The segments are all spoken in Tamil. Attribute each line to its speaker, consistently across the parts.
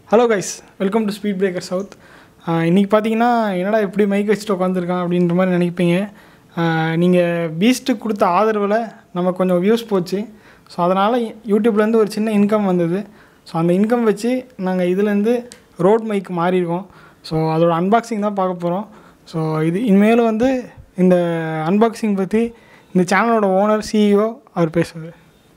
Speaker 1: Hello guys welcome to speed breaker south இன்றைக்கி பார்த்தீங்கன்னா என்னடா எப்படி மைக் வச்சுட்டு உட்காந்துருக்கான் அப்படின்ற மாதிரி நினைப்பீங்க நீங்கள் பீஸ்ட்டுக்கு கொடுத்த ஆதரவில் நமக்கு கொஞ்சம் வியூஸ் போச்சு ஸோ அதனால் யூடியூப்லேருந்து ஒரு சின்ன இன்கம் வந்தது ஸோ அந்த இன்கம் வச்சு நாங்கள் இதுலேருந்து ரோட் மைக் மாறியிருக்கோம் ஸோ அதோட அன்பாக்சிங் தான் பார்க்க போகிறோம் ஸோ இது இனிமேலும் வந்து இந்த அன்பாக்சிங் பற்றி இந்த சேனலோட ஓனர் சிஇஓ அவர் பேசுவார்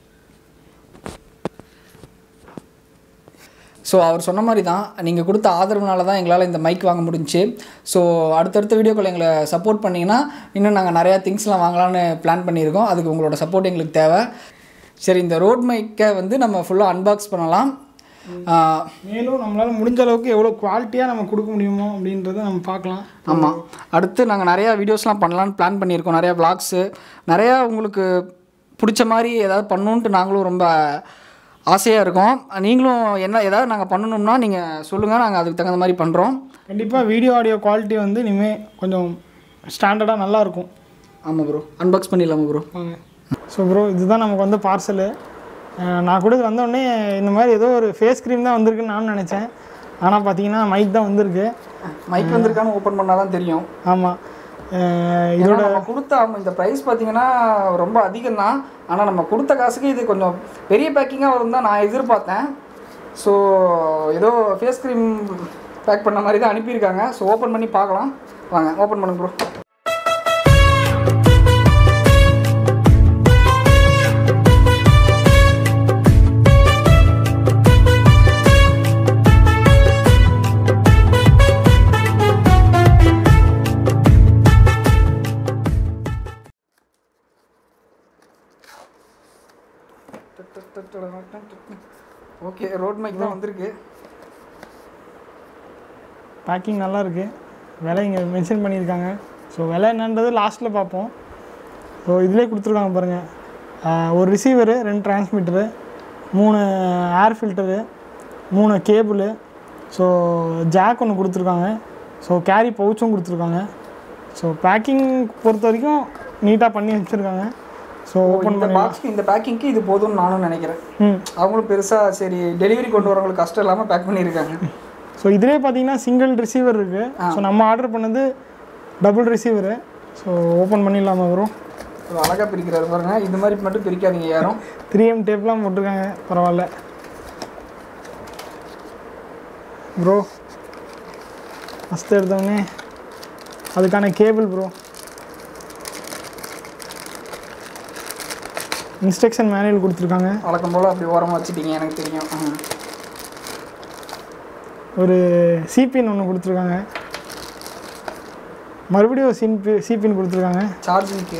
Speaker 2: ஸோ அவர் சொன்ன மாதிரி தான் நீங்கள் கொடுத்த ஆதரவுனால தான் எங்களால் இந்த மைக் வாங்க முடிஞ்சுச்சு ஸோ அடுத்தடுத்த வீடியோக்கள் எங்களை சப்போர்ட் பண்ணிங்கன்னா இன்னும் நாங்கள் நிறையா திங்ஸ்லாம் வாங்கலாம்னு பிளான் பண்ணியிருக்கோம் அதுக்கு உங்களோட சப்போர்ட் எங்களுக்கு தேவை சரி இந்த ரோட் மைக்கை வந்து நம்ம ஃபுல்லாக அன்பாக்ஸ் பண்ணலாம் ஆஹ்,
Speaker 1: மேலும் நம்மளால் முடிஞ்ச அளவுக்கு எவ்வளோ குவாலிட்டியாக நம்ம கொடுக்க முடியுமோ அப்படின்றத நம்ம பார்க்கலாம்
Speaker 2: ஆமாம் அடுத்து நாங்கள் நிறையா வீடியோஸ்லாம் பண்ணலான்னு பிளான் பண்ணியிருக்கோம் நிறையா vlogs நிறையா உங்களுக்கு பிடிச்ச மாதிரி ஏதாவது பண்ணணுன்ட்டு நாங்களும் ரொம்ப ஆசையாக இருக்கோம் நீங்களும் என்ன ஏதாவது நாங்கள் பண்ணணும்னா நீங்கள் சொல்லுங்கள் நாங்கள் அதுக்கு தகுந்த மாதிரி பண்ணுறோம்
Speaker 1: கண்டிப்பாக வீடியோ ஆடியோ குவாலிட்டி வந்து இனிமேல் கொஞ்சம் ஸ்டாண்டர்டாக நல்லாயிருக்கும்
Speaker 2: ஆமாம் ப்ரோ அன்பாக்ஸ் பண்ணிடலாமா ப்ரோ
Speaker 1: வாங்க ஸோ ப்ரோ இதுதான் நமக்கு வந்து பார்சலு நான் கூட வந்தோடனே இந்த மாதிரி ஏதோ ஒரு ஃபேஸ் க்ரீம் தான் வந்திருக்குன்னு நான் நினச்சேன் ஆனால் பார்த்தீங்கன்னா மைக் தான் வந்திருக்கு
Speaker 2: மைக் வந்திருக்கான்னு ஓப்பன் பண்ணால் தான் தெரியும்
Speaker 1: ஆமாம்
Speaker 2: இதோட நம்ம கொடுத்த ஆமாம் இந்த ப்ரைஸ் பார்த்தீங்கன்னா ரொம்ப அதிகம் தான் ஆனால் நம்ம கொடுத்த காசுக்கு இது கொஞ்சம் பெரிய பேக்கிங்காக வரும் தான் நான் எதிர்பார்த்தேன் ஸோ ஏதோ ஃபேஸ் க்ரீம் பேக் பண்ண மாதிரி தான் அனுப்பியிருக்காங்க ஸோ ஓப்பன் பண்ணி பார்க்கலாம் வாங்க ஓப்பன் பண்ணுங்க ப்ரோ ஓகே ரோட் மைக் தான் வந்திருக்கு
Speaker 1: பேக்கிங் நல்லா இருக்கு விலை இங்கே மென்ஷன் பண்ணியிருக்காங்க ஸோ விலை என்னன்றது லாஸ்ட்டில் பார்ப்போம் ஸோ இதிலே கொடுத்துருக்காங்க பாருங்கள் ஒரு ரிசீவரு ரெண்டு டிரான்ஸ்மிட்டரு மூணு ஏர் ஃபில்டரு மூணு கேபிள் ஸோ ஜாக் ஒன்று கொடுத்துருக்காங்க ஸோ கேரி பவுச்சும் கொடுத்துருக்காங்க ஸோ பேக்கிங் பொறுத்த வரைக்கும் நீட்டாக பண்ணி வச்சுருக்காங்க ஸோ ஓப்பன்
Speaker 2: இந்த பாக்ஸ்க்கு இந்த பேக்கிங்க்கு இது போதும்னு நானும் நினைக்கிறேன்
Speaker 1: ம்
Speaker 2: அவங்களும் பெருசாக சரி டெலிவரி கொண்டு வரவங்களுக்கு கஷ்டம் இல்லாமல் பேக் பண்ணியிருக்காங்க
Speaker 1: ஸோ இதிலே பார்த்தீங்கன்னா சிங்கிள் ரிசீவர் இருக்குது ஸோ நம்ம ஆர்டர் பண்ணது டபுள் ரிசீவரு ஸோ ஓப்பன் பண்ணிடலாமா வரும்
Speaker 2: ஒரு அழகாக பிரிக்கிறாரு பாருங்க இந்த மாதிரி மட்டும் பிரிக்காதீங்க யாரும்
Speaker 1: த்ரீ எம் டேப்லாம் போட்டிருக்காங்க பரவாயில்ல ப்ரோ ஃபஸ்ட்டு எடுத்தோடனே அதுக்கான கேபிள் ப்ரோ இன்ஸ்ட்ரக்ஷன் மேனுவல் கொடுத்துருக்காங்க
Speaker 2: வழக்கம் போல் அப்படி ஓரமாக வச்சுட்டீங்க எனக்கு தெரியும் ம்.
Speaker 1: ஒரு சிபின் ஒன்று கொடுத்துருக்காங்க மறுபடியும் ஒரு சின்பி சிபின் கொடுத்துருக்காங்க
Speaker 2: சார்ஜிங்க்கு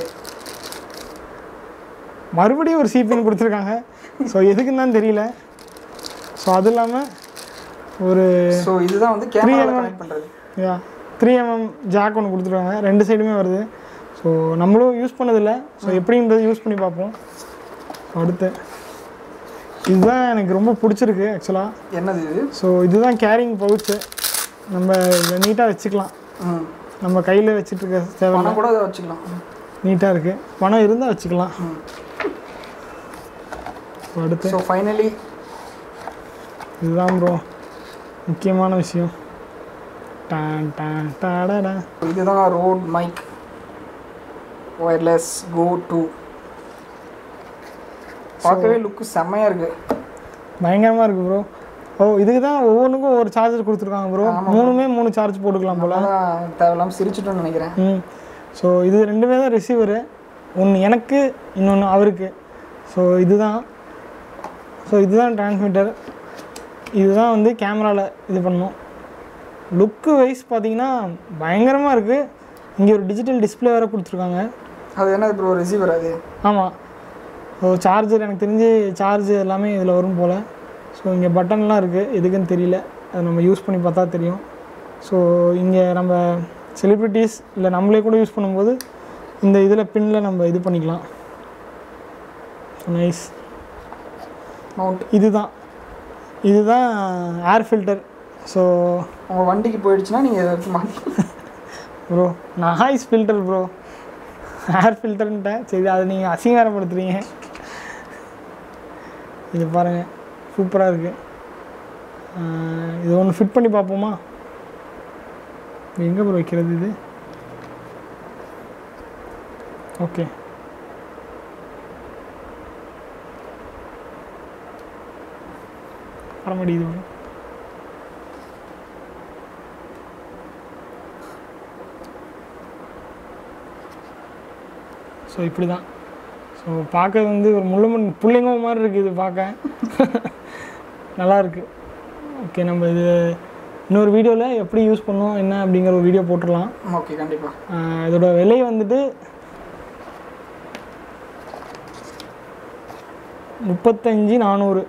Speaker 1: மறுபடியும் ஒரு சிபின் கொடுத்துருக்காங்க ஸோ எதுக்குன்னு தான் தெரியல ஸோ அது இல்லாமல் ஒரு
Speaker 2: ஸோ இதுதான் வந்து கேமராவில் கனெக்ட் பண்ணுறது
Speaker 1: யா த்ரீ எம்எம் ஜாக் ஒன்று கொடுத்துருக்காங்க ரெண்டு சைடுமே வருது ஸோ நம்மளும் யூஸ் பண்ணதில்லை ஸோ எப்படின்றது யூஸ் பண்ணி பார்ப்போம் அடுத்து இதுதான் எனக்கு ரொம்ப பிடிச்சிருக்கு ஆக்சுவலாக
Speaker 2: என்னது இது
Speaker 1: ஸோ இதுதான் கேரிங் பவுச்சு நம்ம இதை நீட்டாக வச்சுக்கலாம்
Speaker 2: ம்
Speaker 1: நம்ம கையில் வச்சுட்டு இருக்க தேவை
Speaker 2: பணம் கூட அதை வச்சுக்கலாம்
Speaker 1: நீட்டாக இருக்குது பணம் இருந்தால் வச்சுக்கலாம்
Speaker 2: ம்.
Speaker 1: ஸோ அடுத்து
Speaker 2: ஸோ ஃபைனலி
Speaker 1: இதுதான் ப்ரோ முக்கியமான விஷயம் டான் டான் டாடா
Speaker 2: இதுதான் Rode mic wireless go two பார்க்கவே லுக்கு செம்மையாக இருக்குது
Speaker 1: பயங்கரமாக இருக்குது ப்ரோ ஓ இதுக்கு தான் ஒவ்வொன்றுக்கும் ஒவ்வொரு சார்ஜர் கொடுத்துருக்காங்க ப்ரோ மூணுமே மூணு சார்ஜ் போட்டுக்கலாம் போல்
Speaker 2: அதான் தேவையில்லாமல் சிரிச்சிட்டோன்னு நினைக்கிறேன்
Speaker 1: ம் ஸோ இது ரெண்டுமே தான் ரிசீவரு ஒன்று எனக்கு இன்னொன்று அவருக்கு ஸோ இதுதான் ஸோ இதுதான் டிரான்ஸ்மிட்டர் இதுதான் வந்து கேமராவில் இது பண்ணணும் லுக்கு வைஸ் பார்த்தீங்கன்னா பயங்கரமாக இருக்குது இங்கே ஒரு டிஜிட்டல் டிஸ்பிளே வேறு கொடுத்துருக்காங்க
Speaker 2: அது என்னது ப்ரோ ரிசீவர் அது
Speaker 1: ஆமாம் ஸோ சார்ஜர் எனக்கு தெரிஞ்சு சார்ஜ் எல்லாமே இதில் வரும் போல் ஸோ இங்கே பட்டன்லாம் இருக்குது எதுக்குன்னு தெரியல அது நம்ம யூஸ் பண்ணி பார்த்தா தெரியும் ஸோ இங்கே நம்ம செலிப்ரிட்டிஸ் இல்லை நம்மளே கூட யூஸ் பண்ணும்போது இந்த இதில் பின்னில் நம்ம இது பண்ணிக்கலாம் நைஸ்
Speaker 2: மவுண்ட்
Speaker 1: இதுதான் இதுதான் ஏர் ஃபில்டர் ஸோ
Speaker 2: உங்கள் வண்டிக்கு போயிடுச்சுன்னா நீங்கள் இதை எடுத்து மாட்டி
Speaker 1: bro noise filter bro air ஃபில்டர்ன்ட்டேன் சரி அதை நீங்கள் அசிங்காரப்படுத்துறீங்க இது பாருங்கள் சூப்பராக இருக்குது ஆஹ் இது ஒன்று ஃபிட் பண்ணி பார்ப்போமா எங்கே ப்ரோ வைக்கிறது இது ஓகே வரமாட்டேங்குது bro. ஸோ இப்படி தான் ஸோ பார்க்க வந்து ஒரு முள்ளமன் புள்ளைங்க மாதிரி இருக்குது இது பார்க்க நல்லா இருக்கு ஓகே நம்ம இது இன்னொரு வீடியோவில் எப்படி யூஸ் பண்ணோம் என்ன அப்படிங்கிற ஒரு வீடியோ போட்டுடலாம்
Speaker 2: ஓகே கண்டிப்பாக
Speaker 1: ஆஹ் இதோட விலை வந்துட்டு முப்பத்தஞ்சு நானூறு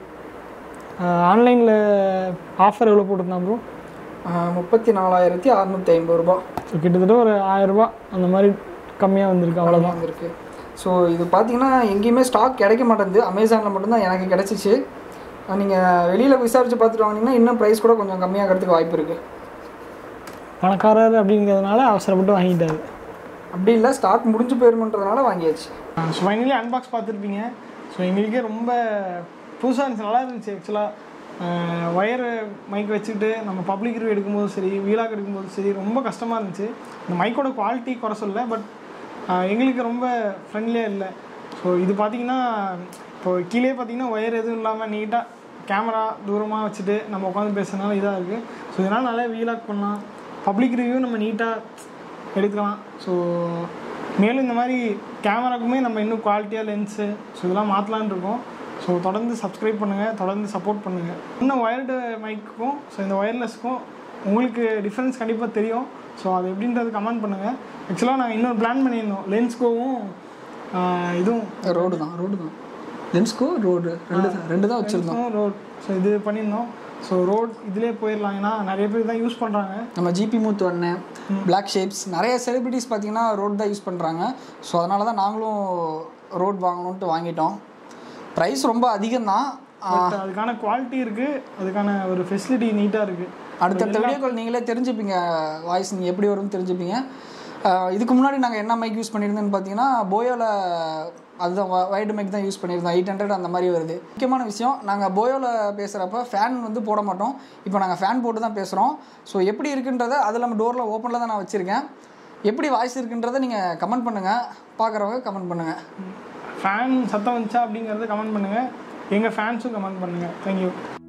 Speaker 1: ஆன்லைனில் ஆஃபர் எவ்வளோ போட்டிருந்தான் ப்ரோ
Speaker 2: முப்பத்தி நாலாயிரத்தி அறநூற்றி ஐம்பது ரூபா
Speaker 1: ஸோ கிட்டத்தட்ட ஒரு ஆயரூபா அந்த மாதிரி கம்மியாக வந்திருக்கு அவ்வளோதான்
Speaker 2: வந்திருக்கு ஸோ இது பார்த்தீங்கன்னா எங்கேயுமே ஸ்டாக் கிடைக்க மாட்டேங்குது அமேசானில் மட்டும்தான் எனக்கு கிடச்சிச்சு நீங்கள் வெளியில் விசாரித்து பார்த்துட்டு வாங்கினீங்கன்னா இன்னும் ப்ரைஸ் கூட கொஞ்சம் கம்மியாகிறதுக்கு வாய்ப்பு இருக்குது
Speaker 1: பணக்காரர் அப்படிங்கிறதுனால அவசரப்பட்டு வாங்கிட்டாரு
Speaker 2: அப்படி இல்லை ஸ்டாக் முடிஞ்சு போயிருமன்றதுனால வாங்கியாச்சு
Speaker 1: ஸோ ஃபைனலி அன்பாக்ஸ் பார்த்துருப்பீங்க ஸோ எங்களுக்கே ரொம்ப புதுசாக இருந்துச்சு நல்லா இருந்துச்சு ஆக்சுவலாக ஒயர் மைக் வச்சுக்கிட்டு நம்ம பப்ளிக் ரிவ்யூ எடுக்கும்போது சரி வீலாக் எடுக்கும்போது சரி ரொம்ப கஷ்டமாக இருந்துச்சு இந்த மைக்கோட குவாலிட்டி குறை சொல்ல பட் எங்களுக்கு ரொம்ப ஃப்ரெண்ட்லியாக இல்லை ஸோ இது பார்த்தீங்கன்னா இப்போ கீழே பார்த்தீங்கன்னா ஒயர் எதுவும் இல்லாமல் நீட்டாக கேமரா தூரமாக வச்சுட்டு நம்ம உட்காந்து பேசுறதுனால இதாக இருக்குது ஸோ இதனால் நல்லா வீலாக் பண்ணலாம் பப்ளிக் ரிவ்யூ நம்ம நீட்டாக எடுக்கலாம் ஸோ மேலும் இந்த மாதிரி கேமராக்குமே நம்ம இன்னும் குவாலிட்டியாக லென்ஸு ஸோ இதெல்லாம் மாற்றலான்னு இருக்கோம் ஸோ தொடர்ந்து சப்ஸ்கிரைப் பண்ணுங்கள் தொடர்ந்து சப்போர்ட் பண்ணுங்கள் இன்னும் ஒயர்டு மைக்குக்கும் ஸோ இந்த ஒயர்லெஸ்க்கும் உங்களுக்கு டிஃப்ரென்ஸ் கண்டிப்பாக தெரியும் ஸோ அது எப்படின்றது கமெண்ட் பண்ணுங்கள் ஆக்சுவலாக நாங்கள் இன்னொரு பிளான் பண்ணியிருந்தோம் லென்ஸ்கோவும் இதுவும்
Speaker 2: ரோடு தான் ரோடு தான் லென்ஸ்கோ ரோடு ரெண்டு தான் ரெண்டு தான் வச்சுருந்தோம்
Speaker 1: ரோட் ஸோ இது பண்ணியிருந்தோம் ஸோ ரோட் இதிலே போயிடலாம் ஏன்னா நிறைய பேர் தான் யூஸ் பண்ணுறாங்க
Speaker 2: நம்ம ஜிபி மூத்து அண்ணன் பிளாக் ஷேப்ஸ் நிறைய செலிபிரிட்டிஸ் பார்த்தீங்கன்னா ரோட் தான் யூஸ் பண்ணுறாங்க ஸோ அதனால தான் நாங்களும் ரோட் வாங்கணுன்ட்டு வாங்கிட்டோம் ப்ரைஸ் ரொம்ப அதிகம்தான்
Speaker 1: பட் அதுக்கான குவாலிட்டி இருக்குது அதுக்கான ஒரு ஃபெசிலிட்டி நீட்டாக இருக்குது
Speaker 2: அடுத்தடுத்த வீடியோக்கள் நீங்களே தெரிஞ்சுப்பீங்க வாய்ஸ் நீங்கள் எப்படி வரும்னு தெரிஞ்சுப்பீங்க ஆஹ் இதுக்கு முன்னாடி நாங்கள் என்ன மைக் யூஸ் பண்ணியிருந்தோன்னு பார்த்தீங்கன்னா போயோவில் அதுதான் வைடு மைக் தான் யூஸ் பண்ணியிருந்தோம் எயிட் ஹண்ட்ரட் அந்த மாதிரி வருது முக்கியமான விஷயம் நாங்கள் போயோவில் பேசுகிறப்ப ஃபேன் வந்து போட மாட்டோம் இப்போ நாங்கள் ஃபேன் போட்டு தான் பேசுகிறோம் ஸோ எப்படி இருக்குன்றதை அது இல்லாமல் டோரில் ஓப்பனில் தான் நான் வச்சுருக்கேன் எப்படி வாய்ஸ் இருக்குன்றதை நீங்கள் கமெண்ட் பண்ணுங்கள் பார்க்குறவங்க கமெண்ட் பண்ணுங்கள்
Speaker 1: ஃபேன் சத்தம் வந்துச்சா அப்படிங்கிறத கமெண்ட் பண்ணுங்கள் எங்கள் ஃபேன்ஸும் கமெண்ட் பண்ணுங்கள் தேங்க்யூ